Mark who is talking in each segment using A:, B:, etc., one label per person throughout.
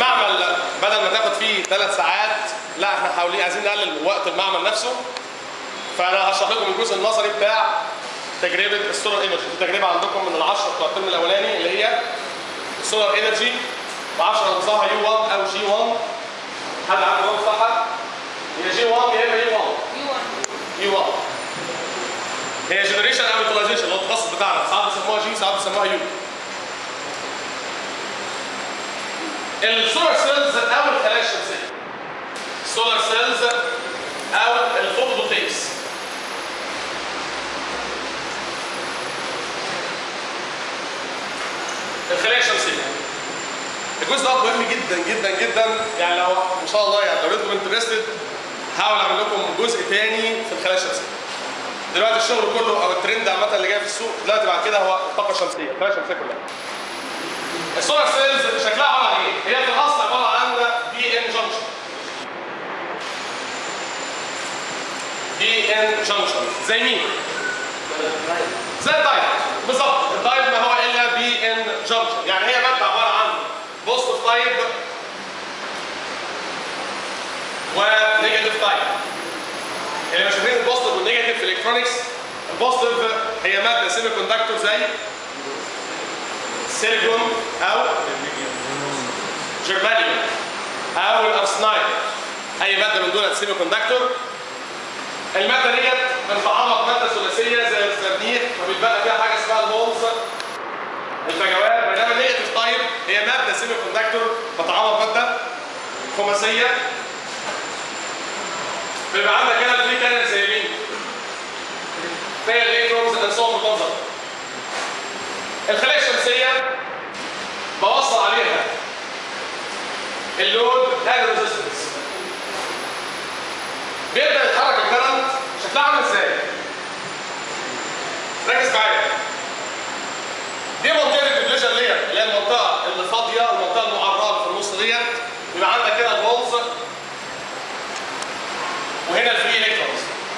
A: المعمل بدل ما تاخد فيه ثلاث ساعات لا احنا حاولين عايزين نقلل وقت المعمل نفسه فانا هشرح لكم الجزء النظري بتاع تجربه السولار انرجي دي تجربه عندكم من العشره بتوع الترم الاولاني اللي هي السولار انرجي ب 10 نظامها يو 1 او جي 1 حد عنده النظام بتاعها هي جي 1 يا اما يو 1 يو 1 هي جنريشن او يوتيلايزيشن اللي هو التخصص بتاعنا ساعات بيسموها جي ساعات بيسموها يو السولار سيلز او الخلايا الشمسيه السولار سيلز او الفوتوفولتيكس الخلايا الشمسيه الجزء ده مهم جدا جدا جدا يعني لو ان شاء الله يعني لو انتم انترستد هحاول اعمل لكم جزء تاني في الخلايا الشمسيه دلوقتي الشغل كله او الترند عامه اللي جاي في السوق دلوقتي بعد كده هو الطاقه الشمسيه الخلايا الشمسيه كلها السولار سيلز شكلها عباره عن ايه؟ هي في الاصل عباره عن بي ان جنكشن بي ان جنكشن زي مين؟ زي الدايت بالظبط الدايت ما هو الا بي ان جنكشن يعني هي ماده عباره عن بوزيتيف تايب ونيجاتيف تايب اللي مش فاهمين البوزيتيف والنيجاتيف في الالكترونكس البوزيتيف هي ماده سيمي كوندكتور زي سيليكون او جرمانيوم او الارسنايد اي ماده من دول سيمي كوندكتور الماده ديت بنتعرض ماده ثلاثيه زي السرديح وبيتبقى فيها حاجه اسمها الهولز الفجوات بينما النيجاتيف تايب هي ماده سيمي كوندكتور بتعوض ماده خماسيه بيبقى عندك هنا الفري كارير زي مين؟ زي الالكترونز اللي صوت المنظر الخلايا الشمسيه بوصل عليها اللود اند ريزيستنس بيبدا يتحرك الكرنت شكلها عامل ازاي؟ ركز معايا دي منطقه الديبليشن لير اللي هي المنطقه اللي فاضيه المنطقه المعرضه في النص ديت يبقى عندك كده الفولز وهنا الفري الكترونز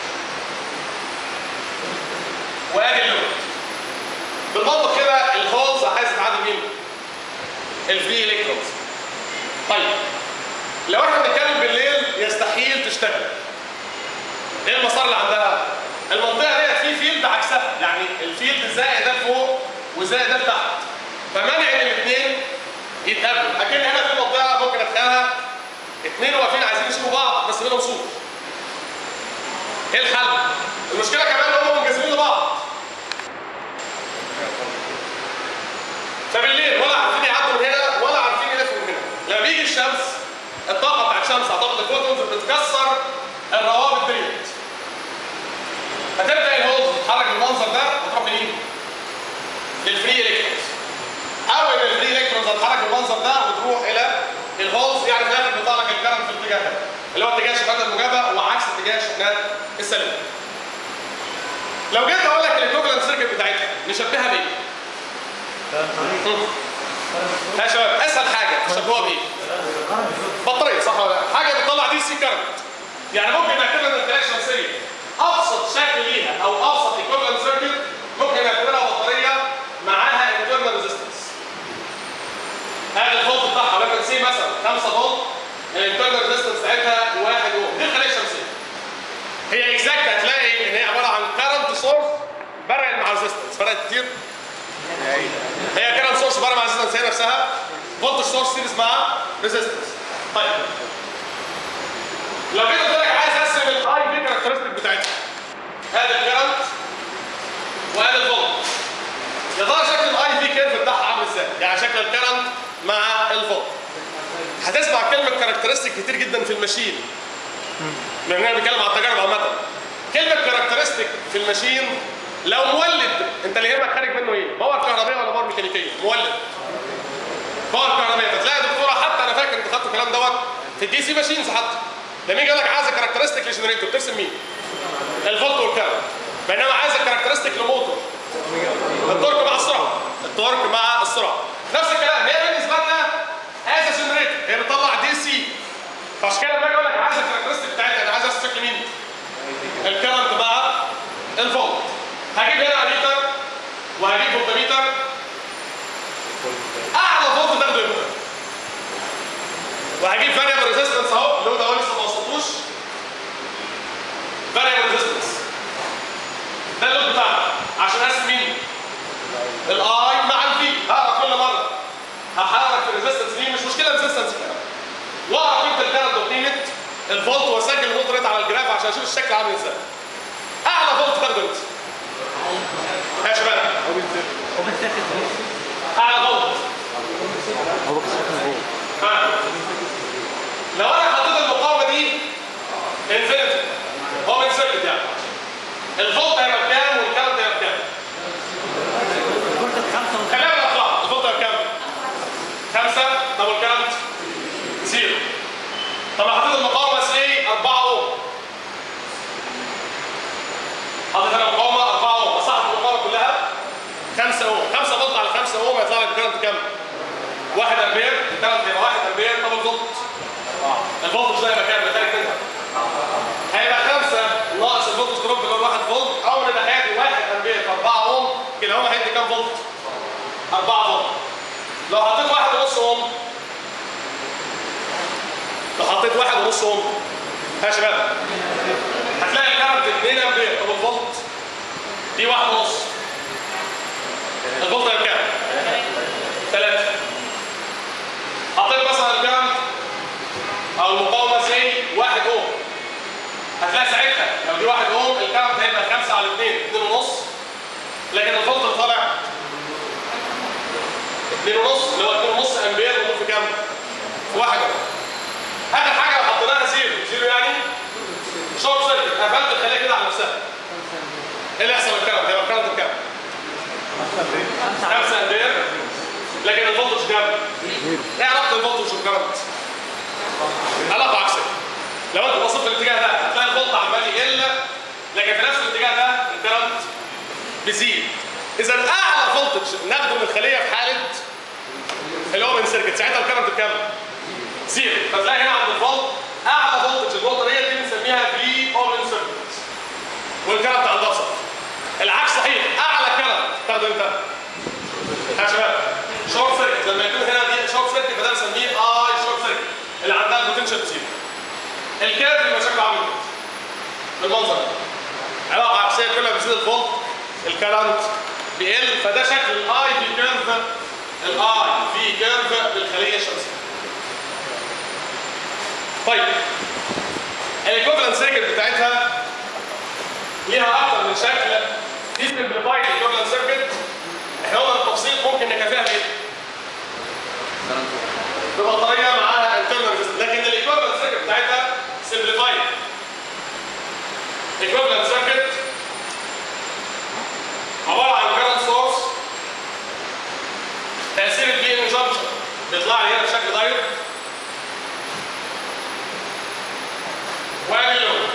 A: وادي اللود بالمنطق كده الهولز عايز تعادل مين؟ الفري الكترونز طيب لو احنا بنتكلم بالليل يستحيل تشتغل ايه المسار اللي عندها؟ المنطقه ديت في فيلد عكسها يعني الفيلد الزائد ده فوق والزائد ده تحت فمنع ان الاثنين يتقابلوا اكن هنا في منطقه ممكن اتخيلها اثنين واقفين عايزين يشوفوا بعض بس بينهم سور ايه الحل؟ المشكله كمان ان هم منجذبين لبعض فبالليل ولا عارفين يعدوا من هنا ولا عارفين يلفوا من هنا لما بيجي الشمس الطاقه بتاعت الشمس على طاقه الفوتونز بتكسر الروابط ديت فتبدا الهولز تتحرك بالمنظر ده وتروح لمين؟ للفري الكترونز او ان الفري الكترونز هتتحرك بالمنظر ده وتروح الى الهولز يعني في الاخر بيطلع لك الكرنت في الاتجاه ده اللي هو اتجاه الشحنات الموجبه وعكس اتجاه الشحنات السالبه. لو جيت اقول لك الايكوفالنت سيركت بتاعتها نشبهها بايه؟ يا شباب اسهل حاجه تشبهوها بايه؟ بطاريه صح ولا لا؟ حاجه بتطلع دي سي كارنت يعني ممكن نعتبر ان الخلايا الشمسيه ابسط شكل ليها او ابسط ايكوفالنت سيركت ممكن نعتبرها بطاريه معاها انترنال ريزيستنس هذا الفولت بتاعها ولكن سي مثلا 5 فولت الانترنال ريزيستنس بتاعتها 1 اوم دي الخلايا الشمسيه هي اكزاكت هتلاقي ان هي عباره عن كارنت سورس برق مع ريزيستنس فرقت كتير هي كارنت سورس برق مع ريزيستنس هي نفسها فولت سورس سيريز مع ريزيستنس طيب لو جيت قلت لك عايز ارسم الاي في كاركترستيك بتاعتها هذا الكرنت وهذا الفولت يا ترى شكل الاي في كيرف بتاعها عامل ازاي؟ يعني شكل الكرنت مع الفولت هتسمع كلمه كاركترستيك كتير جدا في الماشين بما اننا بنتكلم على التجارب عامه كلمه كاركترستيك في الماشين لو مولد انت اللي يهمك خارج منه ايه؟ باور كهربائيه ولا باور ميكانيكيه؟ مولد باور كهربائيه فتلاقي دكتوره حتى انا فاكر انت خدت الكلام دوت في الدي سي ماشينز حتى لما يجي يقول لك عايز كاركترستيك لجنريتور ترسم مين؟ الفولت والكارنت بينما عايز كاركترستيك لموتور التورك مع السرعه التورك مع السرعه نفس الكلام هي بالنسبه لنا از جنريتور هي بتطلع دي سي فعشان كده لما اجي اقول لك عايز الكاركترستيك بتاعتها انا عايز ارسم شكل مين؟ الكارنت مع الفولت هجيب هنا اميتر وهجيب فولتميتر اعلى فولت تاخده امتى؟ وهجيب فاريبل ريزيستنس اهو اللي هو ده هو لسه ما وصلتوش فاريبل ريزيستنس ده اللود بتاعنا عشان اقسم مين؟ الاي مع الفي هقرا كل مره هحرك في الريزيستنس دي مش مشكله الريزيستنس كده واقرا قيمه الكارنت وقيمه الفولت واسجل النقطه ريت على الجراف عشان اشوف الشكل عامل ازاي اعلى فولت تاخده انت يا شباب اعلى فولت
B: هو كسرنا هو
A: ها. لو انا حطيت المقاومه دي انفينيتي هو من سيركت يعني الفولت هيبقى بكام والكارنت هيبقى بكام؟ خلينا نطلع الفولت هيبقى بكام؟ خمسة طب والكارنت؟ زيرو طب لو حطيت المقاومة سي 4 اوم حطيت انا مقاومة 4 اوم صاحب المقاومة كلها 5 اوم 5 فولت على 5 اوم هيطلع لك الكارنت كام؟ 1 امبير الكارنت هيبقى 1 امبير طب الفولت؟ الفولت ده هيبقى كام؟ يبقى تاني كده هيبقى 5 ناقص الفولت دروب اللي هو 1 فولت او من ناحيتي 1 امبير في 4 اوم كده هو هيدي كام فولت؟ 4 فولت لو حطيت 1 ونص اوم لو حطيت 1 ونص اوم ها يا شباب هتلاقي الكارنت 2 امبير طب الفولت دي 1 ونص الفولت هيبقى كام؟ 3 حطيت مثلا الكارنت او المقاومه سي 1 اوم هتلاقي ساعتها لو دي 1 اوم الكارنت هيبقى 5 على 2 2 ونص لكن الفولت اللي طالع 2 ونص اللي هو 2 ونص امبير ودول في كام؟ في 1 اوم اخر حاجه لو حطيناها زيرو زيرو يعني شورت سيركت قفلت الخليه كده على نفسها ايه اللي يحصل للكارنت؟ هيبقى الكارنت بكام؟ 5 امبير لكن الفولتج كام؟ ايه علاقه الفولتج والكارنت؟ علاقه عكسيه لو انت بصيت في الاتجاه ده هتلاقي الفولت عمال يقل لكن في نفس الاتجاه ده الكرنت بيزيد اذا اعلى فولتج ناخده من الخليه في حاله اللي هو من سيركت ساعتها الكرنت بكام؟ زيرو فتلاقي هنا عند الفولت اعلى فولتج النقطه دي دي بنسميها في اوبن سيركت والكرنت عندها صفر العكس صحيح اعلى كرنت تاخده انت يا شباب شورت سيركت لما يكون هنا دي شورت سيركت فده بنسميه اي شورت سيركت اللي عندها البوتنشال زيرو الكيرف بيبقى شكله عامل كده بالمنظر ده علاقه عكسيه كل ما بيزيد الفولت الكرنت بيقل فده شكل الاي في كيرف الاي في كيرف للخليه الشمسيه طيب الايكوفالنت سيركت بتاعتها ليها اكتر من شكل دي سمبليفايد ايكوفالنت سيركت احنا قلنا التفصيل ممكن نكافئها بايه؟ ببطاريه معاها انترنال ريزيستنس لكن الايكوفالنت سيركت بتاعتها سمبليفايد ايكوفالنت سيركت عباره عن كارنت سورس تاثير البي ان جنكشن بيطلع لي هنا بشكل دايركت وادي اللود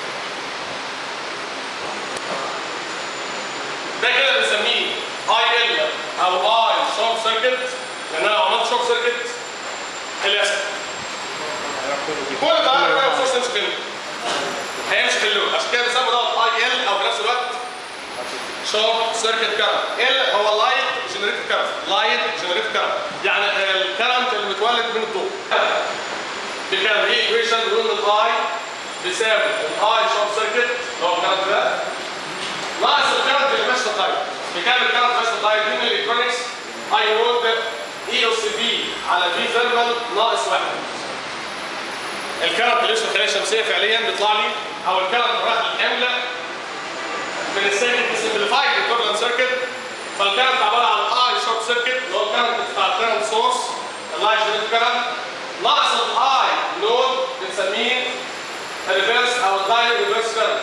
A: ده كده بنسميه اي ال او اي شورت سيركت لان انا لو عملت شورت سيركت ايه اللي يحصل؟ كل ده بقى الفورس يمشي كده هيمشي في اللود عشان كده بنسمي دوت اي ال او في نفس الوقت شورت سيركت كارنت ال هو لايت جنريتد كارنت لايت جنريتد كارنت يعني الكارنت اللي متولد من الضوء بكام هي ايكويشن بيقول ان الاي بيساوي الاي شورت سيركت اللي هو الكارنت ده ناقص الكارنت اللي ماشي في الطريق بكام الكارنت ماشي في الطريق دي من الالكترونكس اي نود اي او سي بي على في ثيرمال ناقص واحد الكارنت اللي اسمه الخليه الشمسيه فعليا بيطلع لي او الكارنت راح الحمله من السيركت سمبليفايد ايكوفالنت سيركت فالكارنت عباره عن اي شورت سيركت اللي هو الكارنت بتاع الكارنت سورس اللاي جنريت كارنت ناقص الاي نود بنسميه الريفرس او الدايركت ريفرس كارنت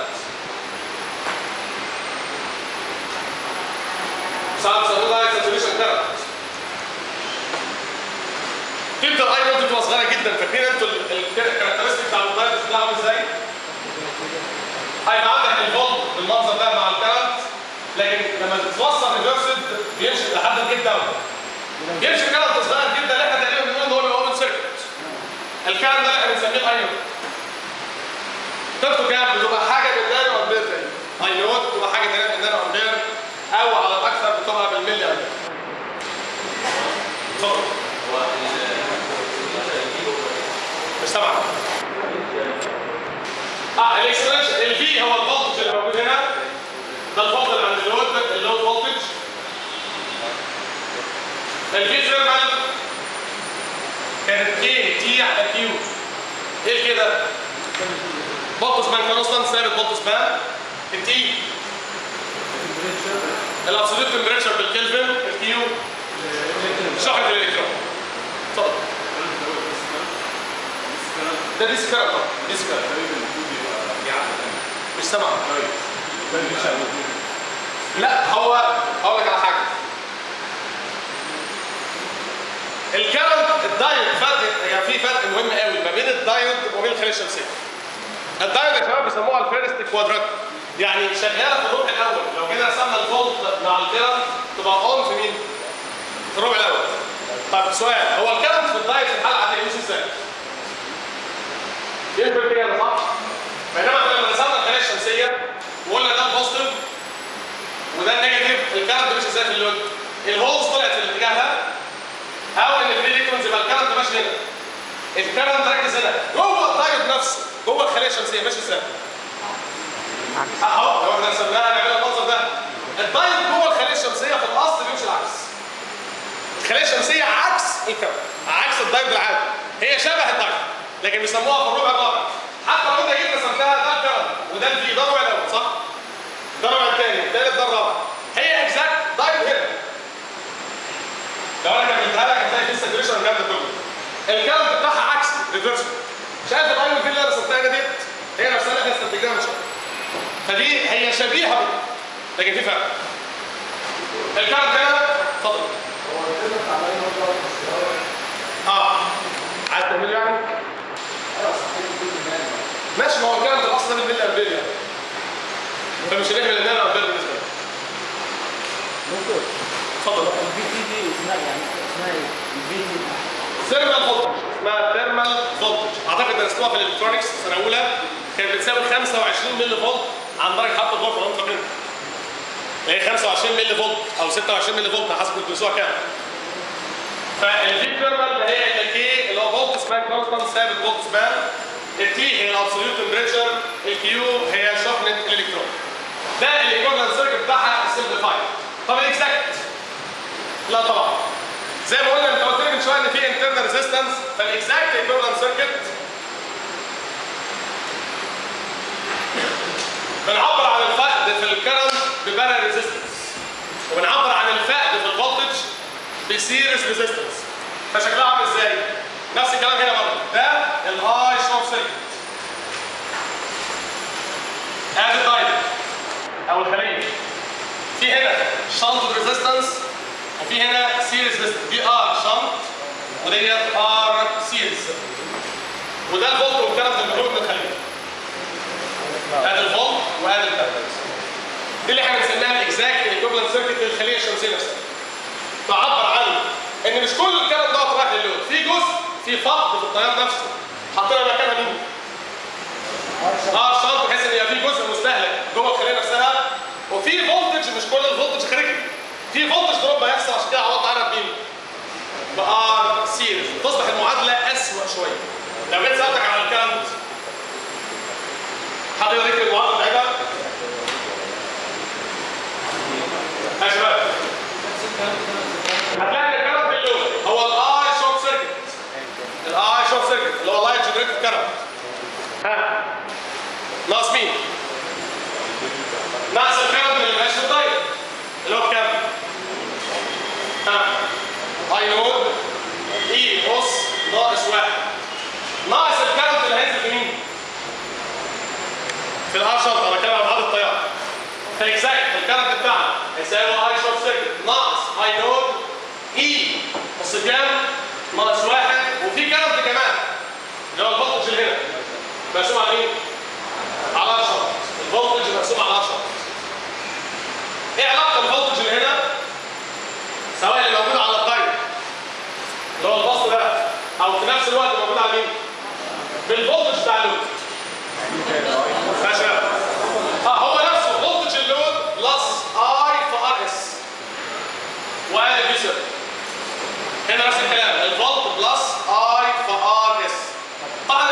A: ساعات بيسموه دايركت ساتوريشن كارنت تبدا الاي نود بتبقى صغيره جدا فاكرين انتوا الكاركترستيك بتاع الدايركت ده عامل ازاي؟ هيبقى عندك الفولت بالمنظر ده مع الكرنت لكن لما تتوصل ريفرسد بيمشي لحد الجيت داون يمشي كرنت صغير جدا اللي احنا تقريبا بنقول ان هو الاوبن سيركت الكرنت ده اللي احنا بنسميه الاي نود طاقته كام بتبقى حاجه من نانو امبير تاني اي نود بتبقى حاجه تانيه من نانو امبير او على الاكثر بتبقى بالملي امبير اتفضل سامعك اه الاكسبريشن الفي هو الفولتج اللي موجود هنا ده الفولت اللي عند اللود اللود فولتج الفي ثيرمال كانت كي تي على كيو ايه كده؟ فولت سبان كونستانت ثابت فولت سبان التي الابسوليوت تمبريتشر بالكلفن الكيو شحنة الالكترون اتفضل ده ديس كارت ديس كارت مش سامع لا هو هقول لك على حاجه الكرنت الدايود فرق يعني في فرق مهم قوي ما بين الدايود وبين الخليه الشمسيه الدايود يا شباب بيسموها الفيرست كوادرات يعني شغاله في الربع الاول لو كده رسمنا الفولت مع الكرنت تبقى اون في مين؟ في الربع الاول طيب سؤال هو الكرنت في الدايود في الحلقه هتمشي ازاي؟ يفرق كده صح؟ بينما احنا لما رسمنا الخليه الشمسيه وقلنا ده البوزيتيف وده النيجاتيف الكرنت مش ازاي في اللود الهولز طلعت في الاتجاه ده او ان الفري الكترونز يبقى الكرنت ماشي هنا الكرنت ركز هنا جوه الدايود نفسه جوه الخليه الشمسيه ماشي ازاي؟ اهو لو احنا رسمناها نعملها المنظر ده الدايود جوه الخليه الشمسيه في الاصل بيمشي العكس الخليه الشمسيه عكس الكرنت عكس الدايود العادي هي شبه الدايود لكن بيسموها في الربع الرابع حتى لو انت جيت رسمتها ده الكرنت وده الفي ده الربع الاول صح؟ ده الربع الثاني الثالث ده الرابع هي اكزاكت دايود هنا لو انا كملتها لك هتلاقي في الساتوريشن الكلام ده كله الكرنت بتاعها عكس ريفرس شايف الايون في اللي انا رسمتها ديت هي نفسها اللي احنا استنتجناها من شويه فدي هي شبيهه بده لكن في فرق الكرنت هنا اتفضل اه عايز تعمله يعني؟ ماشي ما هو الكرنت الاصل ده بالملي امبير يعني فمش هنعمل ان انا امبير بالنسبه لي
B: دكتور
A: اتفضل
B: الفي تي دي اسمها يعني اسمها ايه؟ الفي تي
A: ثيرمال فولتج اسمها ثيرمال فولتج اعتقد درستوها في الالكترونكس سنه اولى كانت بتساوي 25 ملي فولت عن درجه حراره الغرفه لو انتوا فاكرين هي 25 ملي فولت او 26 ملي فولت على حسب كنتوا بتدرسوها كام فالفي ثيرمال هي الكي اللي هو فولت سبان كونستانت ثابت فولت سبان التي هي الابسوليوت تمبريتشر الكيو هي شحنه الالكترون ده الايكوفالنت سيركت بتاعها السمبليفايد طب الاكزاكت لا طبعا زي ما قلنا انت قلت لي من شويه ان في انترنال ريزيستنس فالاكزاكت ايكوفالنت سيركت بنعبر عن الفقد في الكرنت ببارا ريزيستنس وبنعبر عن الفقد في الفولتج بسيريس ريزيستنس فشكلها عامل ازاي؟ نفس الكلام هنا برضه ده الهاي شورت سيركت ادي الدايت او الخليه في هنا شنط ريزيستنس وفي هنا سيريز ريزيستنس دي ار شنط وديت ار سيريز وده الفولت والكرنت اللي بيخرج من الخليه ادي الفولت وادي الكرنت دي اللي احنا بنسميها الاكزاكت ايكوفالنت سيركت للخليه الشمسيه نفسها تعبر عن ان مش كل الكلام دوت رايح للود في جزء في فقد في التيار نفسه حطينا مكانها مين؟ اه شنط بحيث ان يبقى في جزء مستهلك جوه الخليه نفسها وفي فولتج مش كل الفولتج خارجي في فولتج دروب هيحصل عشان كده عوضت عنها بمين؟ بار سيريز تصبح المعادله اسوء شويه لو جيت سالتك على الكرنت حد يوريك المعادله بتاعتها؟ يا شباب هتلاقي ان الكرنت اللون هو الاي شورت سيركت الاي شورت سيركت اللي هو لايت جنريتد كرنت ها ناقص مين؟ ناقص الكرنت اللي ماشي في الدايره اللي هو بكام؟ ها اي نود اي اس ناقص واحد ناقص الكرنت اللي هينزل في مين؟ في الار شرط انا بتكلم عن عدد التيار فاكزاكت الكرنت بتاعنا هيساوي اي شورت سيركت ناقص اي نود اي نص كام؟ ناقص واحد وفي كرنت كمان اللي هو الفولتج اللي هنا مقسوم على مين؟ على ار شرط الفولتج مقسوم على ار شرط ايه علاقه الفولتج اللي هنا سواء اللي موجود على الدايره اللي هو البسط ده او في نفس الوقت موجود على مين؟ بالفولتج بتاع اللود ماشي اه هو نفسه فولتج اللود بلس اي في ار اس وادي الفيشر هنا نفس الكلام الفولت بلس اي في ار اس طبعا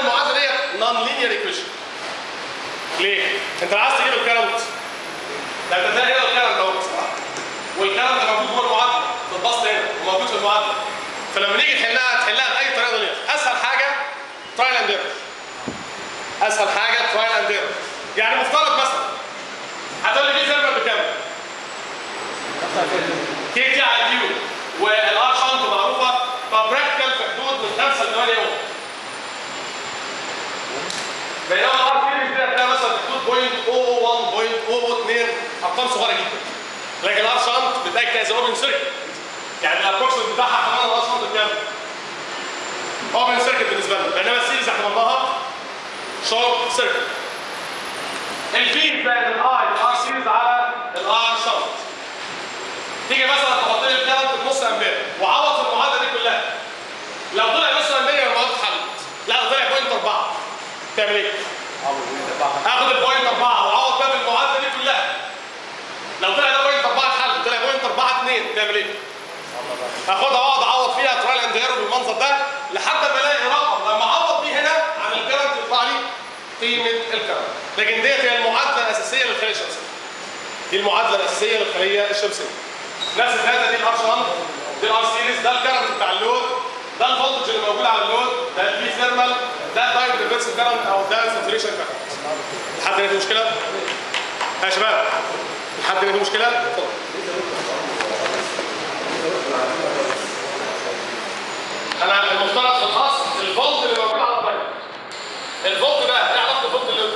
A: ليه؟ انت لو عايز تجيب الكرنت ده انت تلاقي هنا الكرنت اهو والكرنت موجود جوه المعادله في البسط هنا وموجود في المعادله فلما نيجي نحلها تحلها باي طريقه دنيا اسهل حاجه ترايل اند ايرور اسهل حاجه ترايل اند ايرور يعني مفترض مثلا هتقول لي في ثيرمال بكام؟ كي تي على كيو والار شنط معروفه فبراكتيكال في حدود من 5 ل 8 يوم بينما الار سيريز دي هتلاقي مثلا في حدود 0.001 0.002 ارقام صغيره جدا لكن الار شنط بتاعك كاز اوبن سيركت يعني الابروكسيمت بتاعها كمان الار شنط بكام؟ اوبن سيركت بالنسبه لنا بينما السيريز اعتبرناها شورت سيركت الفي زائد الاي الار سيريز على الار شنط تيجي مثلا تحط لي الكارنت بنص امبير وعوض في المعادله دي كلها لو طلع نص امبير يبقى المعادله اتحلت لا لو طلع بوينت 4 تعمل ايه؟ اخد البوينت 4 وعوض بقى في المعادله دي كلها لو طلع ده بوينت 4 اتحل طلع بوينت 4 2 تعمل ايه؟ اخدها واقعد اعوض فيها ترايل اند ايرور بالمنظر ده لحد ما الاقي رقم لما اعوض بيه هنا عن الكرنت يطلع لي قيمه الكرنت لكن ديت هي المعادله الاساسيه للخليه الشمسيه دي المعادله الاساسيه للخليه الشمسيه نفس الداتا دي الار شنط دي الار سيريز ده الكرنت بتاع اللود ده الفولتج اللي موجود على اللود ده البي ثيرمال ده الدايركت ريفرس كرنت او ده الساتوريشن كرنت لحد هنا في مشكله؟ يا شباب لحد هنا في مشكله؟ اتفضل انا المفترض في الاصل الفولت اللي موجود على الدايركت الفولت ده ايه علاقه الفولت اللي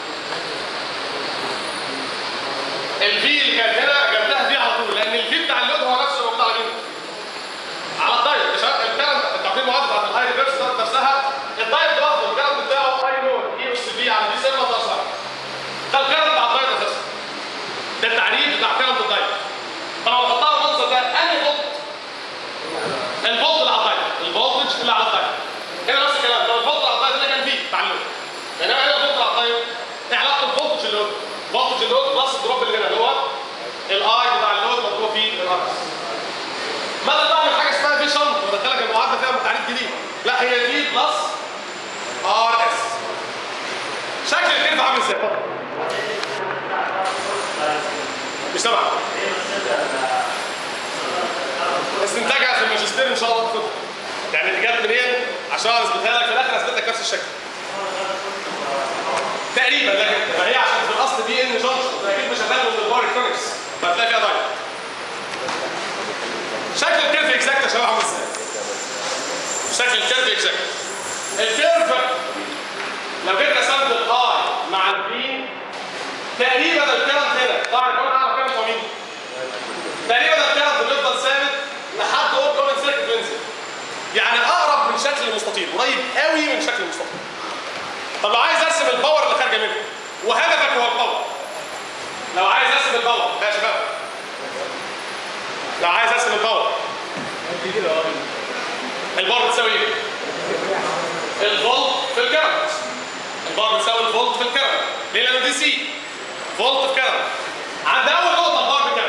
A: الفي اللي كانت هنا جبتها في على طول لان الفي بتاع اللود هو نفسه موجود على مين؟ على الدايركت يا شباب الكرنت انتوا عارفين المعادله بتاعت الاي ريفرس ذات نفسها الدايركت لوحده الكرنت بتاعه اي نود اي اس في على دي سيرما ده صح ده الكرنت بتاع الدايركت اساسا ده التعريف بتاع كرنت الدايركت فلو حطها المنظر ده انهي فولت؟ الفولت اللي على الدايركت الفولتج اللي على الدايركت هنا نفس الكلام لو الفولت على الدايركت ده كان فيه بتاع اللود انما هنا الفولت على الدايركت ايه علاقه الفولتج اللود؟ فولتج اللود بلس الدروب اللي هنا اللي هو الاي بتاع اللود مضروب فيه الارس ماذا بعمل حاجه اسمها في شنط بدخلك المعادله فيها تعريف جديد لا هي في بلس ار اس شكل الكيرف عامل ازاي اتفضل مش سامع استنتاجها في الماجستير ان شاء الله تاخدها يعني اللي جت منين عشان اثبتها لك في الاخر اثبت لك نفس الشكل تقريبا لكن فهي عشان في الاصل دي ان جانكشن اكيد مش هتاخد من الباور الكترونكس فهتلاقي فيها دايت شكل الكيرف اكزاكت يا شباب عامل ازاي؟ شكل الكيرف اكزاكت الكيرف لو جيت رسمت الاي مع البي تقريبا الكرنت هنا طبعا كمان اعرف كام هو مين؟ تقريبا الكرنت بيفضل ثابت لحد اول كومن سيركت ينزل يعني اقرب من شكل المستطيل قريب قوي من شكل المستطيل طب لو عايز ارسم الباور اللي خارجه منه وهدفك هو الباور لو عايز ارسم الباور يا شباب لو عايز ارسم الباور الباور بتساوي ايه؟ الفولت في الكرنت الباور بتساوي الفولت في الكرنت ليه؟ لانه دي سي فولت في كرنت عند اول نقطه الباور بكام؟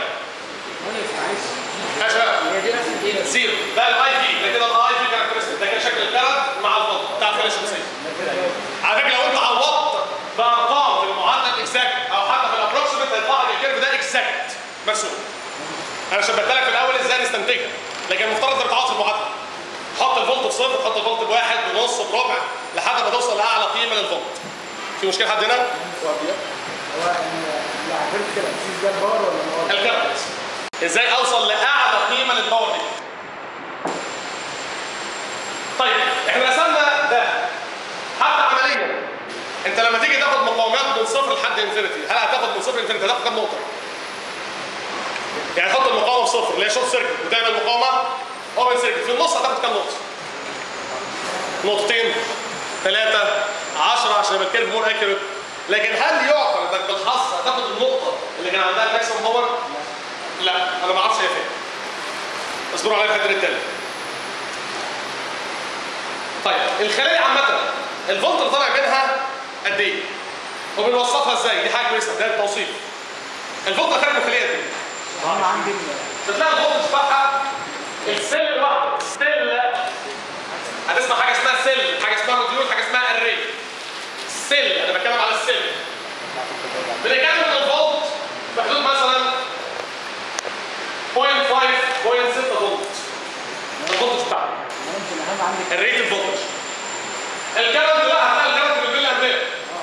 A: يا شباب
B: هي دي نفس الايه بس
A: زيرو ده الاي في ده كده الاي في كاركترستيك ده كده شكل الكرنت مع الفولت بتاع الخليه الشمسيه على فكره لو انت عوضت بارقام في المعادله الاكزاكت او حتى في الابروكسيمت هيطلع لك الكيرف ده اكزاكت مرسوم انا شبهت لك في الاول ازاي نستنتجها لكن المفترض انك بتعوض في المعادله تحط الفولت بصفر تحط الفولت بواحد بنص بربع لحد ما توصل لاعلى قيمه للفولت في مشكله حد هنا؟
C: هو اللي عملت كده مش ده الباور ولا الباور؟
A: الكرنت ازاي اوصل لاعلى قيمه للباور دي طيب احنا رسمنا ده حتى عمليا انت لما تيجي تاخد مقاومات من صفر لحد انفينيتي هل هتاخد من صفر لانفينيتي هتاخد كام نقطه يعني تحط المقاومه في صفر اللي هي شورت سيركت وتعمل مقاومه اوبن سيركت في النص هتاخد كام نقطه نقطتين ثلاثة عشرة عشان يبقى الكيرف مور اكيوريت لكن هل يعقل انك بالحظ هتاخد النقطة اللي كان عندها الماكسيمم باور؟ لا انا ما اعرفش هي فين. اصبروا عليا الحته التانية. طيب الخلية عامة الفولت اللي طالع منها قد ايه؟ وبنوصفها ازاي؟ دي حاجة كويسة ده التوصيف. الفولت اللي خارج من الخلية قد ايه؟
C: انا عندي
A: بتلاقي الفولت بتاعها السيل لوحده السيل اسمها حاجه اسمها سيل حاجه اسمها موديول حاجه اسمها اري سيل انا بتكلم على السيل
C: عندك
A: الريت الفولتج الكرنت لا هتلاقي الكرنت بالملي امبير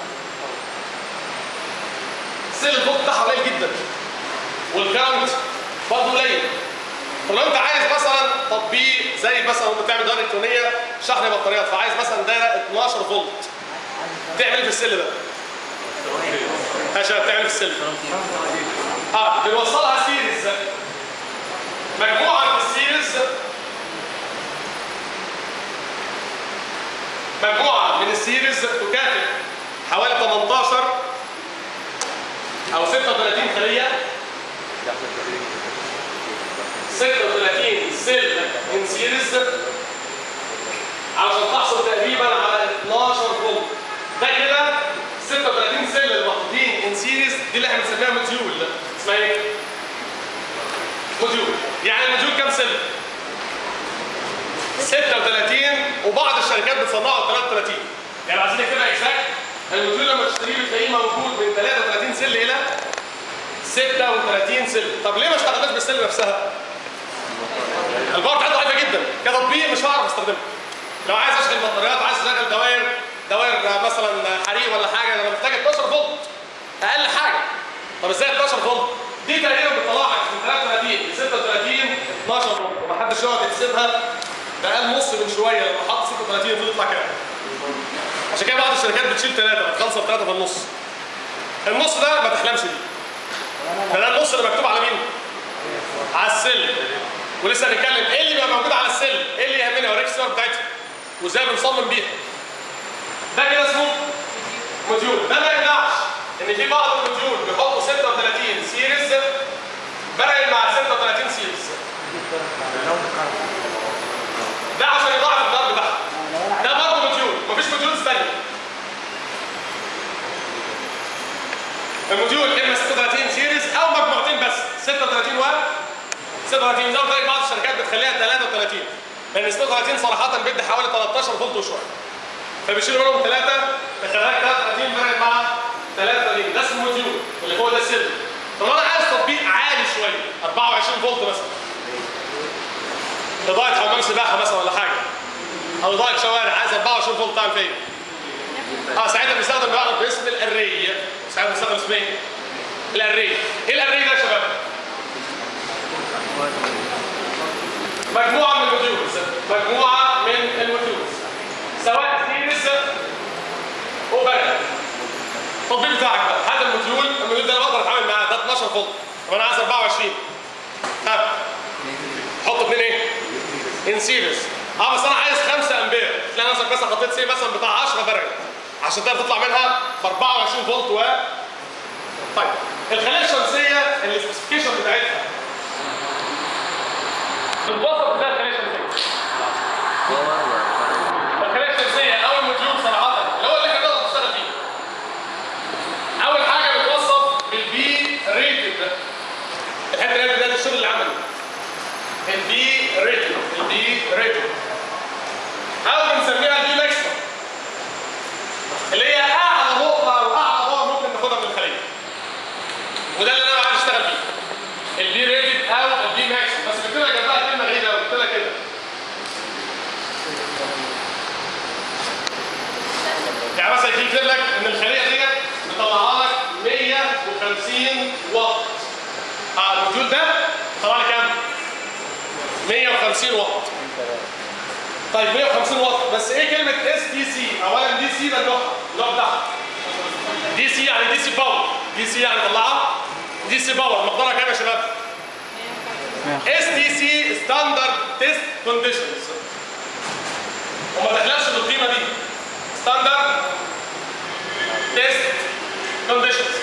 A: السيل الفولت بتاعها قليل جدا والكرنت برضه قليل طب لو انت عايز مثلا تطبيق زي مثلا وانت بتعمل دائره الكترونيه شحن بطاريات فعايز مثلا دايره 12 فولت تعمل ايه في السل ده؟ عشان تعمل في السل اه بنوصلها سيريز مجموعه من السيريز مجموعه من السيريز تكافئ حوالي 18 او 36 خليه 36 سيل من سيريز علشان تحصل تقريبا على 12 فولت ده كده 36 سيل اللي محطوطين ان سيريز دي اللي احنا بنسميها موديول اسمها ايه؟ موديول يعني الموديول كام سيل؟ 36 وبعض الشركات بتصنعه 33 يعني عايزين نكتبها اكزاكت الموديول لما تشتريه بتلاقيه موجود من 33 سل الى 36 سل طب ليه ما اشتغلناش بالسل نفسها؟ الباور بتاعته ضعيفه جدا كتطبيق مش هعرف استخدمه لو عايز اشغل بطاريات عايز اشغل دوائر دوائر مثلا حريق ولا حاجه انا محتاج 12 فولت اقل حاجه طب ازاي 12 فولت دي تقريبا بتطلعك من 33 ل 36 12 فولت ومحدش يقعد يحسبها ده قال نص من شويه لما حط 36 المفروض يطلع كام عشان كده بعض الشركات بتشيل ثلاثه بتخلص ثلاثه في النص النص ده ما تحلمش بيه فده النص اللي مكتوب على مين؟ على السلم ولسه هنتكلم ايه اللي بيبقى موجود على السلم؟ ايه اللي يهمني اوريك الصور بتاعتها وازاي بنصمم بيها ده كده اسمه موديول ده ما يمنعش ان في بعض الموديول بيحطوا 36 سيريز برق مع 36 سيريز ده عشان يضاعف الضرب بتاعها ده برضه موديول مفيش موديولز ثانيه الموديول اما 36 سيريز او مجموعتين بس 36 و 36 زي ما قلت لك بعض الشركات بتخليها 33 لان 36 صراحه بيدي حوالي 13 فولت وشويه فبيشيلوا منهم ثلاثه تخليها 33 فرق مع 33 ده اسمه موديول اللي هو ده السر طب انا عايز تطبيق عالي شويه 24 فولت مثلا اضاءه حمام سباحه مثلا ولا حاجه او اضاءه شوارع عايز 24 فولت تعمل فين اه ساعتها بنستخدم بقى باسم الاري ساعتها بنستخدم اسم ايه؟ الاري ايه الاري ده يا شباب؟ مجموعه من الموديولز مجموعه من الموديولز سواء سيريز او بارل التطبيق بتاعك بقى هذا الموديول الموديول ده انا بقدر اتعامل معاه ده 12 فولت طب انا عايز 24 ها حط اثنين ايه؟ ان سيريز اه بس انا عايز 5 امبير تلاقي نفسك مثلا حطيت سي مثلا بتاع 10 برل عشان تقدر تطلع منها ب 24 فولت و طيب الخليه الشمسيه السبيسيفيكيشن بتاعتها بتوصف ازاي الخليه الشمسيه؟ الخليه الشمسيه او الموديول صراحه اللي هو اللي احنا نقدر نشتغل فيه اول حاجه بتوصف بالبي ريتد الحته اللي هي بدايه الشغل العملي البي ريتد البي ريتد او بنسميها البي ماكسيمم اللي هي اعلى نقطه او اعلى باور ممكن تاخدها من الخليه وده اللي انا عايز اشتغل فيه البي ريتد او البي ماكسيمم بس قلت لك جنبها كلمه غريبه قوي قلت لك كده يعني مثلا يجي يكتب لك ان الخليه ديت مطلعها لك 150 واط اه الموديول ده طلع لي كام؟ 150 واط طيب 150 واط بس ايه كلمه اس دي سي؟ اولا دي سي ده اللوحه اللوحه بتاعها دي سي يعني دي سي باور دي سي يعني طلعها دي سي باور مقدارها كام يا شباب؟ اس دي سي ستاندرد تيست كونديشنز وما تحلمش بالقيمه دي ستاندرد تيست كونديشنز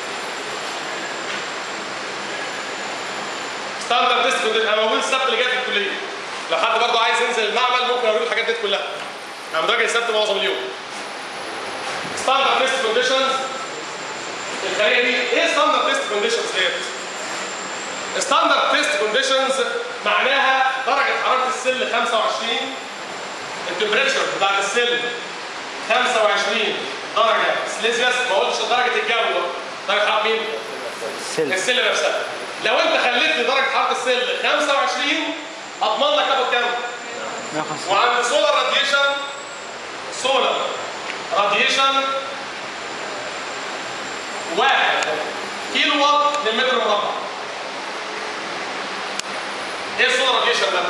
A: ستاندرد تيست كونديشن انا موجود السبت اللي جاي في الكليه لو حد برضه عايز ينزل المعمل ممكن اوريه الحاجات دي كلها انا متواجد السبت معظم اليوم ستاندرد تيست كونديشنز الخليه دي ايه ستاندرد تيست كونديشنز ديت؟ ستاندرد تيست كونديشنز معناها درجه حراره السل 25 التمبريتشر بتاعت السل 25 درجه سليزيوس ما قلتش درجه الجو درجه حراره مين؟
B: سل
A: السل نفسها لو انت خليت لي درجه حراره السل 25 اضمن لك تاخد كام؟
B: 150
A: وعند السولار راديشن سولار راديشن واحد كيلو وات للمتر مربع ايه السولار راديشن ده؟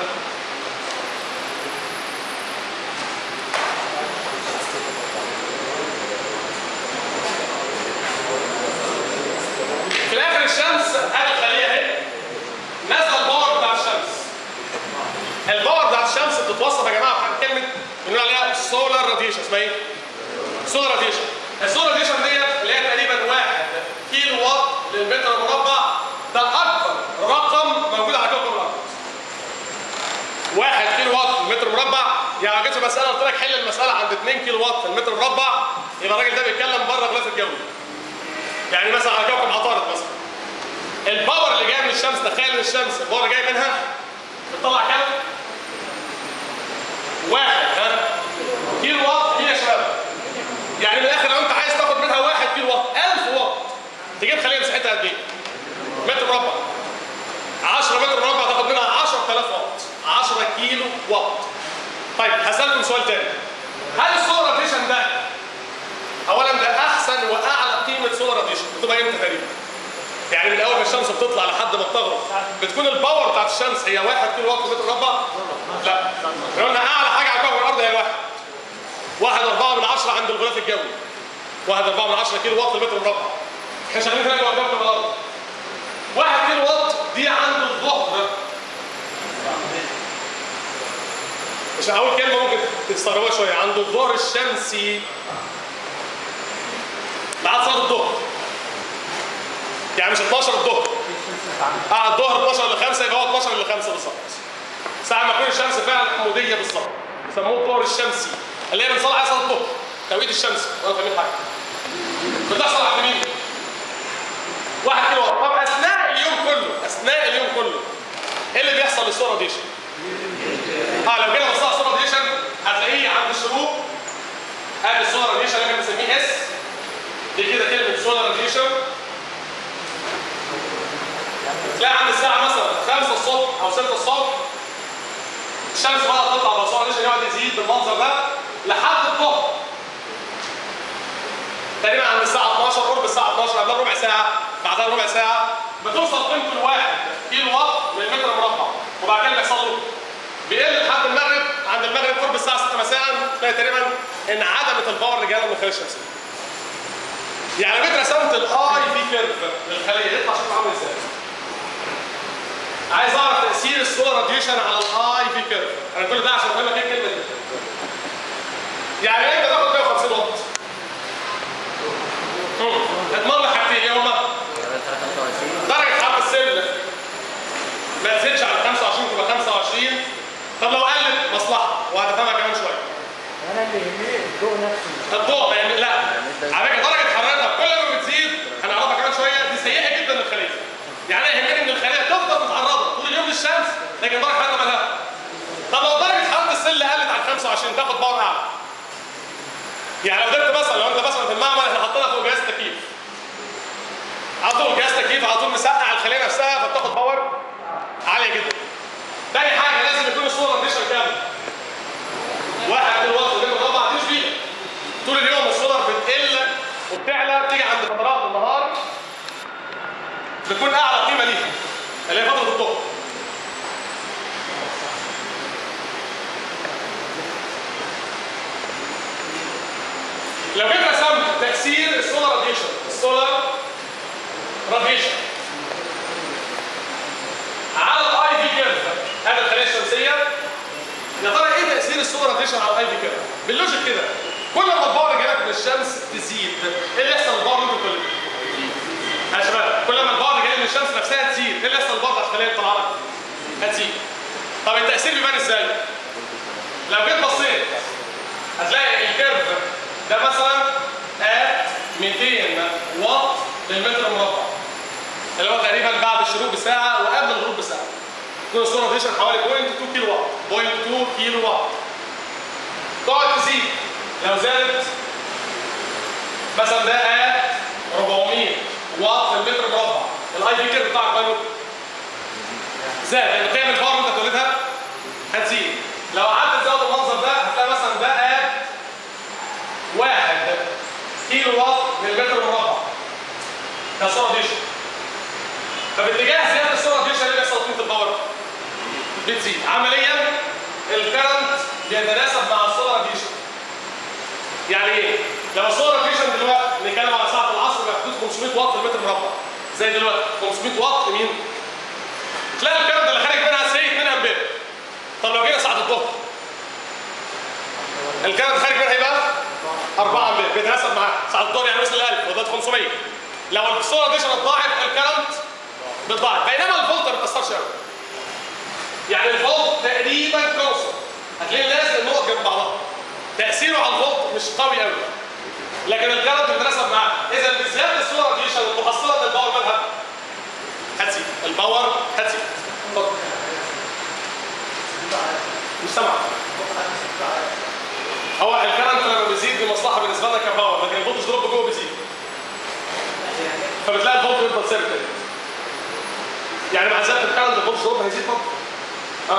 A: في الاخر الشمس ادي الخليه اهي نازله الباور بتاع الشمس الباور بتاعت الشمس بتتوصف يا جماعه بحاجه كلمه بنقول عليها سولار راديشن اسمها ايه؟ سولار راديشن السولار راديشن ديت اللي هي تقريبا 1 كيلو وات للمتر مربع ده اكبر رقم موجود على كوكب الارض 1 كيلو وات للمتر مربع يعني لو جيت في مساله قلت لك حل المساله عند 2 كيلو وات في المتر مربع يبقى الراجل ده بيتكلم بره غلاف الجوي يعني مثلا على كوكب عطارد مثلا الباور اللي جاي من الشمس تخيل ان الشمس الباور اللي جاي منها بتطلع كام؟ واحد ها كيلو وات هي يا شباب يعني من الاخر لو انت عايز تاخد منها واحد كيلو وات 1000 وات تجيب خليه مساحتها قد ايه؟ متر مربع 10 متر مربع تاخد منها 10000 وات 10 كيلو وات طيب هسألكم سؤال تاني هل السولار راديشن ده اولا ده احسن واعلى قيمه سولار راديشن بتبقى امتى تقريبا؟ يعني من اول ما الشمس بتطلع لحد ما بتغرب بتكون الباور بتاعت الشمس هي 1 كيلو وات متر مربع؟ لا احنا قلنا اعلى حاجه على كوكب الارض هي الواحد واحد أربعة من عشرة عند الغلاف الجوي واحد أربعة من عشرة كيلو وات للمتر مربع احنا شغالين هنا جوه كوكب الارض واحد كيلو وات دي عند الظهر مش اول كلمه ممكن تستغربوها شويه عند الظهر الشمسي بعد صلاه الظهر يعني مش 12 الظهر اه الظهر 12 ل 5 يبقى هو 12 ل 5 بالظبط ساعه ما تكون الشمس فعلا عموديه بالظبط بيسموه الظهر الشمسي اللي هي بنصلي عليها صلاه الظهر توقيت الشمس ولا فاهمين حاجه بتحصل عند مين؟ واحد كيلو وات طب اثناء اليوم كله اثناء اليوم كله ايه اللي بيحصل للصوره ديشن؟ اه لو جينا بصينا على الصوره ديشن هتلاقيه عند الشروق ادي الصوره ديشن اللي احنا بنسميه اس دي كده كلمه سولار راديشن تلاقي عند الساعه مثلا 5 الصبح او 6 الصبح الشمس بقى تطلع على الصوره ديشن يقعد يزيد بالمنظر ده لحد الظهر تقريبا عند الساعه 12 قرب الساعه 12 قبلها بربع ساعه بعدها بربع ساعه بتوصل قيمته لواحد كيلو وات للمتر مربع وبعد كده بيحصل له بيقل لحد المغرب عند المغرب قرب الساعه 6 مساء تلاقي تقريبا انعدمت الباور اللي جايه من الخليه الشمسيه. يعني لو جيت رسمت الاي في كيرف للخليه يطلع شكله عامل ازاي؟ عايز اعرف تاثير السولار راديشن على الاي في كيرف انا كل ده عشان اقول لك ايه الكلمه دي يعني انت تاخد 150 واط اضمن لك حاجتين ايه هما؟ درجه حراره السلة ما تزيدش على 25 تبقى 25 طب لو قلت مصلحه وهتفهمها كمان شويه
C: انا اللي يهمني الضوء نفسه
A: الضوء يعني لا على فكره درجه حرارتها كل ما بتزيد هنعرفها كمان شويه دي سيئه جدا للخليه يعني انا يهمني ان الخليه تفضل متعرضه طول اليوم للشمس لكن درجه حرارتها مالها طب لو درجه حراره السله قلت عن 25 تاخد باور اعلى يعني لو قدرت مثلا لو انت مثلا في المعمل احنا حاطينها فوق جهاز تكييف على طول جهاز تكييف على طول مسقع الخليه نفسها فبتاخد باور عاليه جدا تاني حاجه لازم يكون الصوره راديشن كامل واحد كيلو وات قدام الربع مفيش فيه طول اليوم السولار بتقل وبتعلى تيجي عند فترات النهار بتكون اعلى قيمه ليها اللي هي فتره الظهر لو جيت رسمت تاثير السولار راديشن السولار راديشن على الاي في كيرف هذا الخليه الشمسيه يا ترى ايه تاثير السولار راديشن على الاي في كيرف باللوجيك كده كل ما الباور جالك من الشمس تزيد ايه اللي يحصل الباور اللي انت بتقوله يا شباب كل ما الباور جاي من الشمس نفسها تزيد ايه اللي يحصل الباور بتاع الخليه اللي طالعه لك هتزيد طب التاثير بيبان ازاي لو جيت بصيت هتلاقي الكيرف ده مثلا at 200 واط للمتر مربع اللي هو تقريبا بعد الشروق بساعه وقبل الغروب بساعه تكون السولار راديشن حوالي 0.2 كيلو وات 0.2 كيلو وات تقعد تزيد لو زادت مثلا ده at 400 واط في المتر مربع الاي في كيرف بتاعك ماله زاد لان قيم الباور اللي انت تولدها هتزيد لو قعدت تزود المنظر ده هتلاقي مثلا ده قد واحد كيلو واط من المتر مربع كسرعه ديشن فباتجاه زياده السرعه ديشن اللي بيحصل قيمه الباور بتزيد عمليا الكرنت بيتناسب مع السرعه ديشن يعني ايه؟ لو السرعه ديشن دلوقتي نتكلم على ساعه العصر بحدود 500 واط للمتر مربع زي دلوقتي 500 واط لمين؟ تلاقي الكرنت اللي خارج منها سي 2 امبير طب لو جينا ساعه الظهر الكرنت خارج منها يبقى 4 امبير بيتناسب مع ساعه الظهر يعني وصل ل 1000 وده 500 لو السرعه ديشن اتضاعف الكرنت بتضاعف بينما الفولت ما بتاثرش قوي يعني الفولت تقريبا كونستنت هتلاقي الناس النقط جنب بعضها تاثيره على الفولت مش قوي قوي لكن الكرنت بيتناسب معاه اذا بزياده السرعه ديشن المحصله ان الباور مالها هتزيد الباور هتزيد اتفضل مش سامع هو الكرنت لما بيزيد دي مصلحه بالنسبه لنا كباور لكن الفولتج دروب جوه بيزيد فبتلاقي الفولت يفضل ثابت كده يعني مع زياده الكرنت الفولتج دروب هيزيد برضه اه